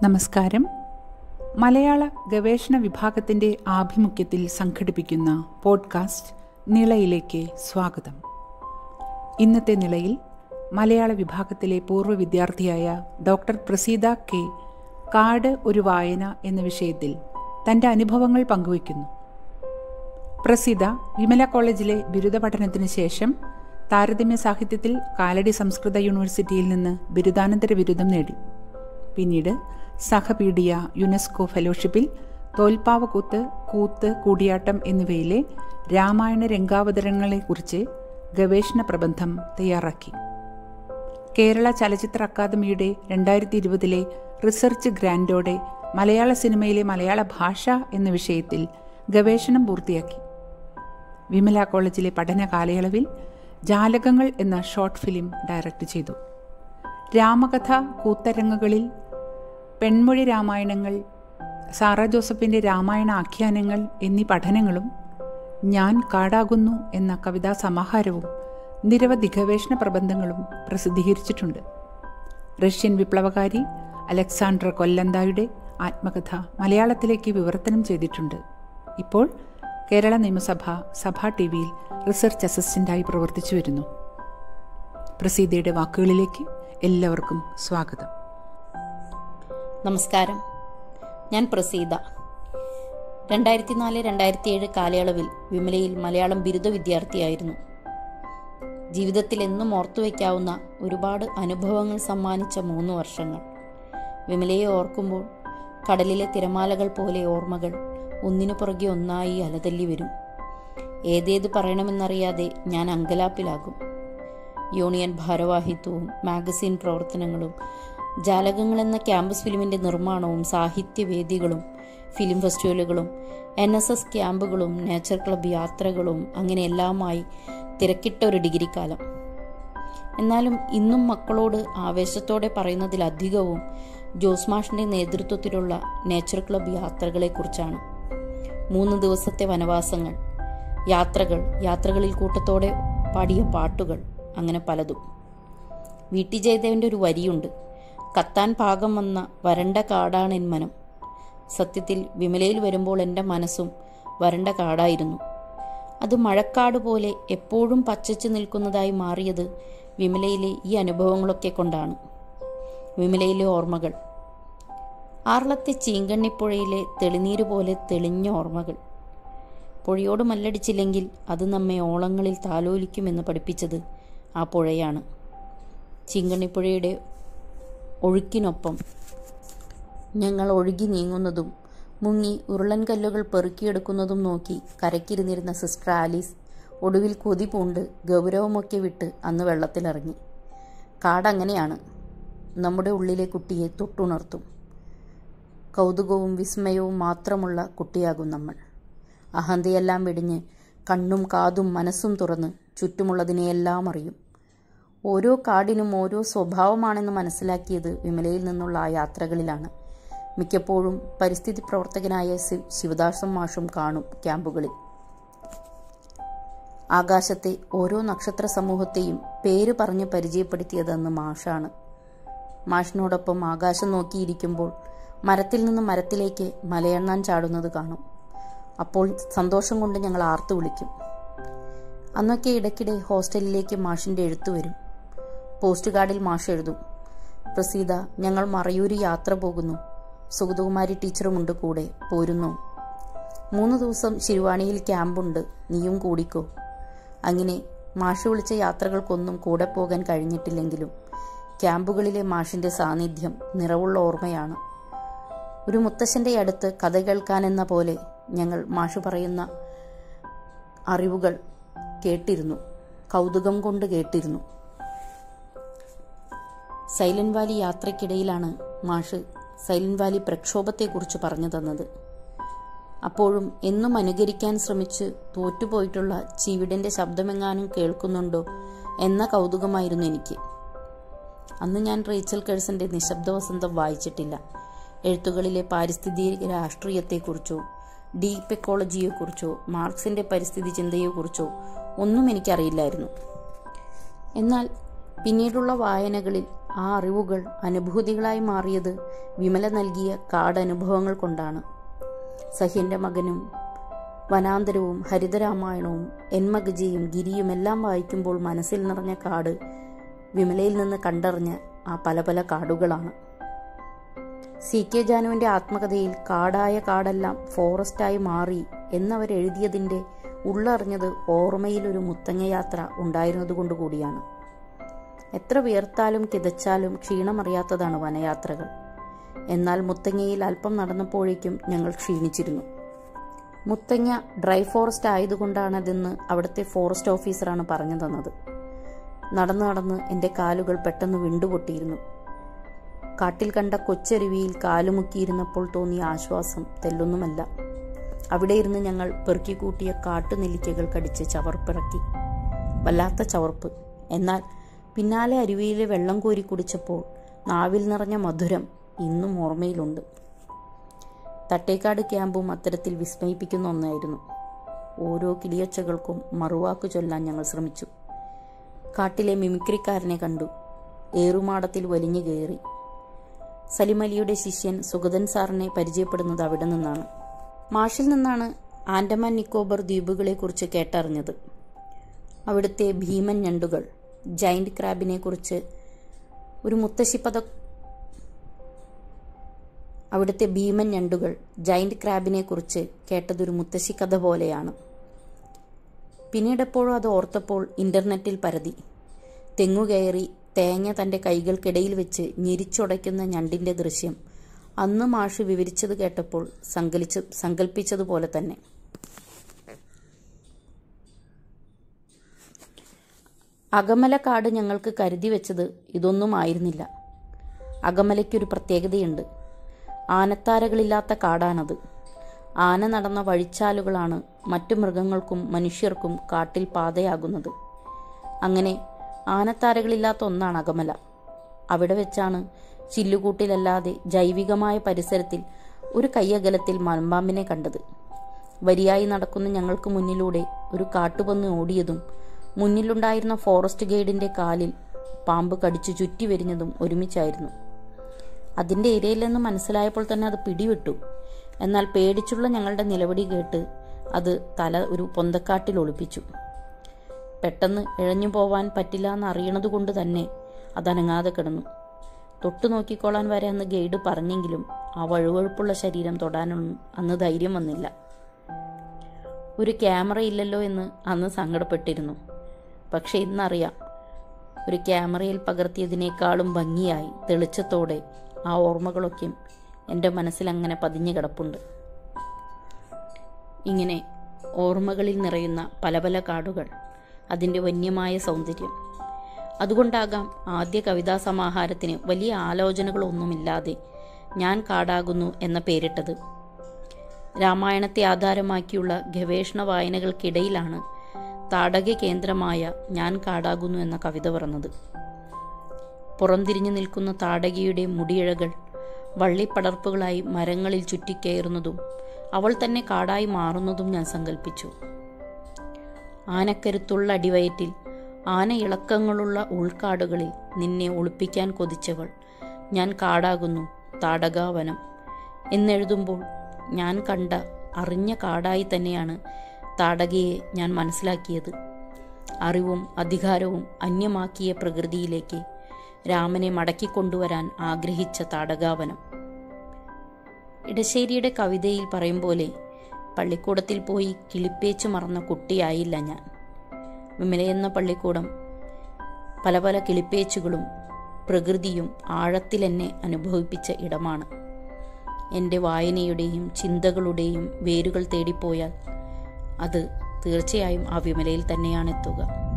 നമസ്കാരം മലയാള ഗവേഷണ വിഭാഗത്തിൻ്റെ ആഭിമുഖ്യത്തിൽ സംഘടിപ്പിക്കുന്ന പോഡ്കാസ്റ്റ് നിളയിലേക്ക് സ്വാഗതം ഇന്നത്തെ നിളയിൽ മലയാള വിഭാഗത്തിലെ പൂർവ്വ വിദ്യാർത്ഥിയായ ഡോക്ടർ പ്രസീത കെ കാട് ഒരു വായന എന്ന വിഷയത്തിൽ തൻ്റെ അനുഭവങ്ങൾ പങ്കുവയ്ക്കുന്നു പ്രസീത വിമല കോളേജിലെ ബിരുദ പഠനത്തിന് ശേഷം താരതമ്യ സാഹിത്യത്തിൽ കാലടി സംസ്കൃത യൂണിവേഴ്സിറ്റിയിൽ നിന്ന് ബിരുദാനന്തര ബിരുദം നേടി പിന്നീട് സഹപീഡിയ യുനെസ്കോ ഫെലോഷിപ്പിൽ തോൽപ്പാവക്കൂത്ത് കൂത്ത് കൂടിയാട്ടം എന്നിവയിലെ രാമായണ രംഗാവതരണങ്ങളെക്കുറിച്ച് ഗവേഷണ പ്രബന്ധം തയ്യാറാക്കി കേരള ചലച്ചിത്ര അക്കാദമിയുടെ രണ്ടായിരത്തി ഇരുപതിലെ റിസർച്ച് ഗ്രാൻഡോടെ മലയാള സിനിമയിലെ മലയാള ഭാഷ എന്ന വിഷയത്തിൽ ഗവേഷണം പൂർത്തിയാക്കി വിമല കോളേജിലെ പഠന കാലയളവിൽ ജാലകങ്ങൾ എന്ന ഷോർട്ട് ഫിലിം ഡയറക്റ്റ് ചെയ്തു രാമകഥ കൂത്തരങ്ങുകളിൽ പെൺമൊഴി രാമായണങ്ങൾ സാറ ജോസഫിൻ്റെ രാമായണ ആഖ്യാനങ്ങൾ എന്നീ പഠനങ്ങളും ഞാൻ കാടാകുന്നു എന്ന കവിതാ സമാഹാരവും നിരവധി ഗവേഷണ പ്രബന്ധങ്ങളും പ്രസിദ്ധീകരിച്ചിട്ടുണ്ട് റഷ്യൻ വിപ്ലവകാരി അലക്സാണ്ട്ര കൊല്ലന്തായുടെ ആത്മകഥ മലയാളത്തിലേക്ക് വിവർത്തനം ചെയ്തിട്ടുണ്ട് ഇപ്പോൾ കേരള നിയമസഭ സഭാ ടി വിയിൽ റിസർച്ച് അസിസ്റ്റന്റായി പ്രവർത്തിച്ചു വരുന്നു പ്രസീതയുടെ വാക്കുകളിലേക്ക് എല്ലാവർക്കും സ്വാഗതം നമസ്കാരം ഞാൻ പ്രസീത രണ്ടായിരത്തി നാല് രണ്ടായിരത്തി ഏഴ് കാലയളവിൽ വിമലയിൽ മലയാളം ബിരുദ വിദ്യാർത്ഥിയായിരുന്നു ജീവിതത്തിൽ എന്നും ഓർത്തുവെക്കാവുന്ന ഒരുപാട് അനുഭവങ്ങൾ സമ്മാനിച്ച മൂന്ന് വർഷങ്ങൾ വിമലയെ ഓർക്കുമ്പോൾ കടലിലെ തിരമാലകൾ പോലെ ഓർമ്മകൾ ഒന്നിനു പുറകെ ഒന്നായി അലതല്ലി വരും ഏതേത് പറയണമെന്നറിയാതെ ഞാൻ അങ്കലാപ്പിലാകും യൂണിയൻ ഭാരവാഹിത്വവും മാഗസിൻ പ്രവർത്തനങ്ങളും ജാലകങ്ങൾ എന്ന ക്യാമ്പസ് ഫിലിമിന്റെ നിർമ്മാണവും സാഹിത്യവേദികളും ഫിലിം ഫെസ്റ്റിവലുകളും എൻ എസ് എസ് ക്യാമ്പുകളും നേച്ചർ ക്ലബ് യാത്രകളും അങ്ങനെ എല്ലാമായി തിരക്കിട്ട ഒരു ഡിഗ്രി കാലം എന്നാലും ഇന്നും മക്കളോട് ആവേശത്തോടെ പറയുന്നതിലധികവും ജോസ് മാഷിന്റെ നേതൃത്വത്തിലുള്ള നേച്ചർ ക്ലബ് യാത്രകളെക്കുറിച്ചാണ് മൂന്ന് ദിവസത്തെ വനവാസങ്ങൾ യാത്രകൾ യാത്രകളിൽ കൂട്ടത്തോടെ പാടിയ പാട്ടുകൾ അങ്ങനെ പലതും വി ടി ജയദേവന്റെ ഒരു വരിയുണ്ട് കത്താൻ പാകം വന്ന വരണ്ട കാടാണ് എൻ മനം സത്യത്തിൽ വിമലയിൽ വരുമ്പോൾ എൻ്റെ മനസ്സും വരണ്ട കാടായിരുന്നു അത് മഴക്കാട് പോലെ എപ്പോഴും പച്ചച്ചു നിൽക്കുന്നതായി മാറിയത് വിമലയിലെ ഈ അനുഭവങ്ങളൊക്കെ കൊണ്ടാണ് വിമലയിലെ ഓർമ്മകൾ ആർളത്തെ ചീങ്കണ്ണിപ്പുഴയിലെ തെളിനീര് പോലെ തെളിഞ്ഞ ഓർമ്മകൾ പുഴയോട് മല്ലടിച്ചില്ലെങ്കിൽ അത് നമ്മെ ഓളങ്ങളിൽ താലോലിക്കുമെന്ന് പഠിപ്പിച്ചത് ആ പുഴയാണ് ചീങ്കണ്ണിപ്പുഴയുടെ ഒഴുക്കിനൊപ്പം ഞങ്ങൾ ഒഴുകി നീങ്ങുന്നതും മുങ്ങി ഉരുളൻകല്ലുകൾ പെറുക്കിയെടുക്കുന്നതും നോക്കി കരക്കിരുന്നിരുന്ന സിസ്റ്റർ ആലീസ് ഒടുവിൽ കൊതി പൂണ്ട് ഗൗരവമൊക്കെ വിട്ട് അന്ന് വെള്ളത്തിലിറങ്ങി കാടങ്ങനെയാണ് നമ്മുടെ ഉള്ളിലെ കുട്ടിയെ തൊട്ടുണർത്തും കൗതുകവും വിസ്മയവും മാത്രമുള്ള കുട്ടിയാകും നമ്മൾ അഹന്തയെല്ലാം വെടിഞ്ഞ് കണ്ണും കാതും മനസ്സും തുറന്ന് ചുറ്റുമുള്ളതിനെയെല്ലാം അറിയും ഓരോ കാടിനും ഓരോ സ്വഭാവമാണെന്ന് മനസ്സിലാക്കിയത് വിമലയിൽ നിന്നുള്ള ആ യാത്രകളിലാണ് മിക്കപ്പോഴും പരിസ്ഥിതി പ്രവർത്തകനായ ശിവദാസം മാഷും കാണും ക്യാമ്പുകളിൽ ആകാശത്തെ ഓരോ നക്ഷത്ര സമൂഹത്തെയും പേര് പറഞ്ഞ് പരിചയപ്പെടുത്തിയതെന്ന് മാഷാണ് മാഷിനോടൊപ്പം ആകാശം നോക്കിയിരിക്കുമ്പോൾ മരത്തിൽ നിന്ന് മരത്തിലേക്ക് മലയെണ്ണാൻ ചാടുന്നത് കാണും അപ്പോൾ സന്തോഷം കൊണ്ട് ഞങ്ങൾ ആർത്തു വിളിക്കും അന്നൊക്കെ ഇടയ്ക്കിടെ ഹോസ്റ്റലിലേക്ക് മാഷിൻ്റെ എഴുത്തു വരും പോസ്റ്റ് കാർഡിൽ മാഷ് എഴുതും പ്രസീത ഞങ്ങൾ മറയൂര് യാത്ര പോകുന്നു സുഗതകുമാരി ടീച്ചറുമുണ്ട് കൂടെ പോരുന്നു മൂന്ന് ദിവസം ശിരുവാണിയിൽ ക്യാമ്പുണ്ട് നീയും കൂടിക്കോ അങ്ങനെ മാഷ് വിളിച്ച യാത്രകൾക്കൊന്നും കൂടെ പോകാൻ കഴിഞ്ഞിട്ടില്ലെങ്കിലും ക്യാമ്പുകളിലെ മാഷിന്റെ സാന്നിധ്യം നിറവുള്ള ഓർമ്മയാണ് ഒരു മുത്തശ്ശന്റെ അടുത്ത് കഥ കേൾക്കാനെന്ന പോലെ ഞങ്ങൾ മാഷ് പറയുന്ന അറിവുകൾ കേട്ടിരുന്നു കൗതുകം കൊണ്ട് കേട്ടിരുന്നു സൈലന്റ് വാലി യാത്രയ്ക്കിടയിലാണ് മാഷ് സൈലന്റ് വാലി പ്രക്ഷോഭത്തെക്കുറിച്ച് പറഞ്ഞു തന്നത് അപ്പോഴും എന്നും അനുകരിക്കാൻ ശ്രമിച്ച് തോറ്റുപോയിട്ടുള്ള ചീവിടന്റെ ശബ്ദമെങ്ങാനും കേൾക്കുന്നുണ്ടോ എന്ന കൗതുകമായിരുന്നു എനിക്ക് അന്ന് ഞാൻ റേച്ചൽ കേഴ്സന്റെ നിശബ്ദ വസന്തം വായിച്ചിട്ടില്ല എഴുത്തുകളിലെ പാരിസ്ഥിതിക രാഷ്ട്രീയത്തെക്കുറിച്ചോ ഡീപ്പ് എക്കോളജിയെക്കുറിച്ചോ മാർക്സിന്റെ പരിസ്ഥിതി ചിന്തയെക്കുറിച്ചോ ഒന്നും എനിക്കറിയില്ലായിരുന്നു എന്നാൽ പിന്നീടുള്ള വായനകളിൽ ആ അറിവുകൾ അനുഭൂതികളായി മാറിയത് വിമല നൽകിയ കാടനുഭവങ്ങൾ കൊണ്ടാണ് സഹ്യന്റെ മകനും വനാന്തരവും ഹരിതരാമായണവും എന്മഗജിയും ഗിരിയും എല്ലാം വായിക്കുമ്പോൾ മനസ്സിൽ നിറഞ്ഞ കാട് വിമലയിൽ നിന്ന് കണ്ടറിഞ്ഞ ആ പല പല കാടുകളാണ് സി കെ ജാനുവിന്റെ ആത്മകഥയിൽ കാടായ കാടെല്ലാം ഫോറസ്റ്റായി മാറി എന്നവരെഴുതിയതിന്റെ ഉള്ളറിഞ്ഞത് ഓർമ്മയിൽ ഒരു മുത്തങ്ങയാത്ര ഉണ്ടായിരുന്നതുകൊണ്ട് കൂടിയാണ് എത്ര വിയർത്താലും കിതച്ചാലും ക്ഷീണമറിയാത്തതാണ് വനയാത്രകൾ എന്നാൽ മുത്തങ്ങയിൽ അല്പം നടന്നപ്പോഴേക്കും ഞങ്ങൾ ക്ഷീണിച്ചിരുന്നു മുത്തങ്ങ ഡ്രൈ ഫോറസ്റ്റ് ആയതുകൊണ്ടാണതെന്ന് അവിടുത്തെ ഫോറസ്റ്റ് ഓഫീസറാണ് പറഞ്ഞു തന്നത് നടന്നു നടന്ന് എൻ്റെ കാലുകൾ പെട്ടെന്ന് വിണ്ടുപൊട്ടിയിരുന്നു കാട്ടിൽ കണ്ട കൊച്ചരുവിയിൽ കാലുമുക്കിയിരുന്നപ്പോൾ തോന്നിയ ആശ്വാസം തെല്ലൊന്നുമല്ല അവിടെ ഇരുന്ന് ഞങ്ങൾ പെറുക്കിക്കൂട്ടിയ കാട്ടുനെല്ലിക്കകൾ കടിച്ച് ചവർപ്പിറക്കി വല്ലാത്ത ചവർപ്പ് എന്നാൽ പിന്നാലെ അരുവിയിലെ വെള്ളം കോരി കുടിച്ചപ്പോൾ നാവിൽ നിറഞ്ഞ മധുരം ഇന്നും ഓർമ്മയിലുണ്ട് തട്ടേക്കാട് ക്യാമ്പും അത്തരത്തിൽ വിസ്മയിപ്പിക്കുന്ന ഒന്നായിരുന്നു ഓരോ കിളിയൊച്ചകൾക്കും മറുവാക്ക് ചൊല്ലാൻ ഞങ്ങൾ ശ്രമിച്ചു കാട്ടിലെ മിമിക്രിക്കാരനെ കണ്ടു ഏറുമാടത്തിൽ വലിഞ്ഞു കയറി സലിമലിയുടെ ശിഷ്യൻ സുഗതൻ സാറിനെ പരിചയപ്പെടുന്നത് അവിടെ നിന്നാണ് മാഷിൽ നിന്നാണ് ആൻഡമാൻ നിക്കോബർ ദ്വീപുകളെക്കുറിച്ച് കേട്ടറിഞ്ഞത് അവിടുത്തെ ഭീമൻ ഞണ്ടുകൾ ജൈന്റ് ക്രാബിനെ കുറിച്ച് ഒരു മുത്തശ്ശിപ്പത അവിടുത്തെ ഭീമൻ ഞണ്ടുകൾ ജൈന്റ് ക്രാബിനെ കുറിച്ച് കേട്ടതൊരു മുത്തശ്ശിക്കഥ പോലെയാണ് പിന്നീടെപ്പോഴും അത് ഓർത്തപ്പോൾ ഇന്റർനെറ്റിൽ പരതി തെങ്ങുകയറി തേങ്ങ തന്റെ കൈകൾക്കിടയിൽ വെച്ച് ഞെരിച്ചുടയ്ക്കുന്ന ഞണ്ടിന്റെ ദൃശ്യം അന്ന് മാഷ് വിവരിച്ചത് കേട്ടപ്പോൾ സങ്കലിച്ച് സങ്കല്പിച്ചതുപോലെ തന്നെ അകമല കാട് ഞങ്ങൾക്ക് കരുതി വെച്ചത് ഇതൊന്നും ആയിരുന്നില്ല അകമലയ്ക്കൊരു പ്രത്യേകതയുണ്ട് ആനത്താരകളില്ലാത്ത കാടാണത് ആന നടന്ന വഴിച്ചാലുകളാണ് മറ്റു മൃഗങ്ങൾക്കും മനുഷ്യർക്കും കാട്ടിൽ പാതയാകുന്നത് അങ്ങനെ ആനത്താരകളില്ലാത്ത ഒന്നാണ് അകമല അവിടെ വെച്ചാണ് ചില്ലുകൂട്ടിലല്ലാതെ ജൈവികമായ പരിസരത്തിൽ ഒരു കയ്യകലത്തിൽ മലമ്പാമ്പിനെ കണ്ടത് വരിയായി നടക്കുന്ന ഞങ്ങൾക്ക് മുന്നിലൂടെ ഒരു കാട്ടുപന്നി ഓടിയതും മുന്നിലുണ്ടായിരുന്ന ഫോറസ്റ്റ് ഗൈഡിന്റെ കാലിൽ പാമ്പ് കടിച്ചു ചുറ്റി വരിഞ്ഞതും ഒരുമിച്ചായിരുന്നു അതിന്റെ ഇരയില്ലെന്ന് മനസ്സിലായപ്പോൾ തന്നെ അത് പിടിവിട്ടു എന്നാൽ പേടിച്ചുള്ള ഞങ്ങളുടെ നിലവിളി കേട്ട് അത് തല ഒരു പൊന്തക്കാട്ടിൽ ഒളിപ്പിച്ചു പെട്ടെന്ന് ഇഴഞ്ഞു പോവാൻ പറ്റില്ല എന്ന് അറിയണത് കൊണ്ട് തന്നെ അതനങ്ങാതെ കിടന്നു തൊട്ടു നോക്കിക്കോളാൻ വരെ അന്ന് ഗൈഡ് പറഞ്ഞെങ്കിലും ആ വഴുവഴുപ്പുള്ള ശരീരം തൊടാനൊന്നും അന്ന് ധൈര്യം വന്നില്ല ഒരു ക്യാമറ ഇല്ലല്ലോ എന്ന് അന്ന് സങ്കടപ്പെട്ടിരുന്നു പക്ഷെ ഇന്നറിയാം ഒരു ക്യാമറയിൽ പകർത്തിയതിനേക്കാളും ഭംഗിയായി തെളിച്ചത്തോടെ ആ ഓർമ്മകളൊക്കെയും എൻ്റെ മനസ്സിൽ അങ്ങനെ പതിഞ്ഞു കിടപ്പുണ്ട് ഇങ്ങനെ ഓർമ്മകളിൽ നിറയുന്ന പല പല കാടുകൾ അതിൻ്റെ വന്യമായ സൗന്ദര്യം അതുകൊണ്ടാകാം ആദ്യ കവിതാ സമാഹാരത്തിന് വലിയ ആലോചനകളൊന്നുമില്ലാതെ ഞാൻ കാടാകുന്നു എന്ന പേരിട്ടത് രാമായണത്തെ ആധാരമാക്കിയുള്ള ഗവേഷണ വായനകൾക്കിടയിലാണ് താടക കേന്ദ്രമായ ഞാൻ കാടാകുന്നു എന്ന കവിത പറഞ്ഞത് പുറംതിരിഞ്ഞു നിൽക്കുന്ന താടകയുടെ മുടിയിഴകൾ വള്ളിപ്പടർപ്പുകളായി മരങ്ങളിൽ ചുറ്റിക്കയറുന്നതും അവൾ തന്നെ കാടായി മാറുന്നതും ഞാൻ സങ്കല്പിച്ചു ആനക്കരുത്തുള്ള അടിവയറ്റിൽ ആന ഇളക്കങ്ങളുള്ള ഉൾക്കാടുകളിൽ നിന്നെ ഒളിപ്പിക്കാൻ കൊതിച്ചവൾ ഞാൻ കാടാകുന്നു താടകാവനം എന്നെഴുതുമ്പോൾ ഞാൻ കണ്ട അറിഞ്ഞ കാടായി തന്നെയാണ് താടകയെ ഞാൻ മനസ്സിലാക്കിയത് അറിവും അധികാരവും അന്യമാക്കിയ പ്രകൃതിയിലേക്ക് രാമനെ മടക്കിക്കൊണ്ടുവരാൻ ആഗ്രഹിച്ച താടകാവനം ഇടശ്ശേരിയുടെ കവിതയിൽ പറയും പോലെ പള്ളിക്കൂടത്തിൽ പോയി കിളിപ്പേച്ചു മറന്ന കുട്ടിയായില്ല ഞാൻ വിമലയെന്ന പള്ളിക്കൂടം പല പല കിളിപ്പേച്ചുകളും പ്രകൃതിയും ആഴത്തിലെന്നെ അനുഭവിപ്പിച്ച ഇടമാണ് എൻ്റെ വായനയുടെയും ചിന്തകളുടെയും വേരുകൾ തേടിപ്പോയാൽ അത് തീർച്ചയായും ആ വിമലയിൽ തന്നെയാണ് എത്തുക